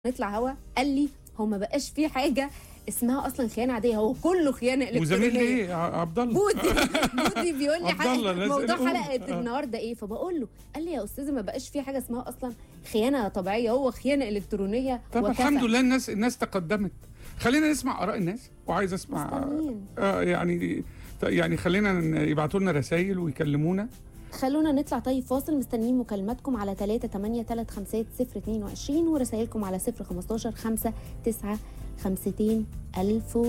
نطلع هوا قال لي هو ما بقاش في حاجه اسمها اصلا خيانه عاديه هو كله خيانه وزميل الكترونيه ايه ع- عبد الله بودي بودي بيقول لي عبد الله، حاجه لازم موضوع نقول. حلقه آه. النهارده ايه فبقول له قال لي يا استاذه ما بقاش في حاجه اسمها اصلا خيانه طبيعيه هو خيانه الكترونيه طب وكفى. الحمد لله الناس الناس تقدمت خلينا نسمع اراء الناس وعايز اسمع مستنيين. آه يعني يعني خلينا ن- يبعتوا لنا رسائل ويكلمونا خلونا نطلع طيب فاصل مستنيين مكالماتكم على 3 8 3 5 0 22 ورسائلكم على 0 15 5 9 52 1000